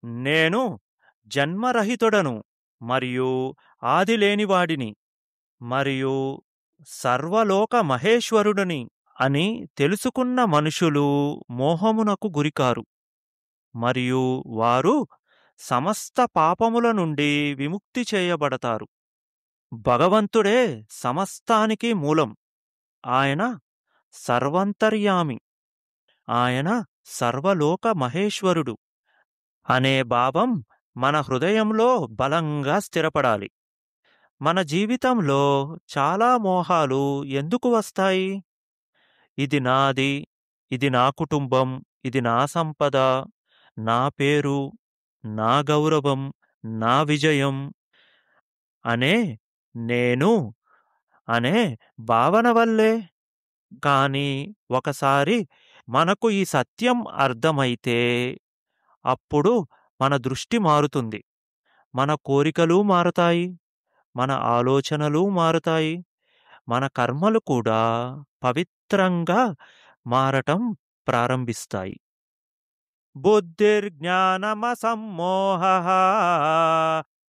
నేను జన్మరహితుడను మరియు ఆదిలేనివాడిని మరియు సర్వలోక మహేశ్వరుడిని అని తెలుసుకున్న మనుషులు మోహమునకు గురికారు మరియు వారు సమస్త పాపముల నుండి విముక్తి చేయబడతారు భగవంతుడే సమస్తానికి మూలం ఆయన సర్వంతర్యామి ఆయన సర్వలోక మహేశ్వరుడు అనే భావం మన హృదయంలో బలంగా స్థిరపడాలి మన జీవితంలో చాలా మోహాలు ఎందుకు వస్తాయి ఇది నాది ఇది నా కుటుంబం ఇది నా సంపద నా పేరు నా గౌరవం నా విజయం అనే నేను అనే భావన వల్లే కానీ ఒకసారి మనకు ఈ సత్యం అర్థమైతే అప్పుడు మన దృష్టి మారుతుంది మన కోరికలు మారుతాయి మన ఆలోచనలు మారుతాయి మన కర్మలు కూడా పవిత్రంగా మారటం ప్రారంభిస్తాయి బుద్ధిర్జ్ఞానమసమ్మోహ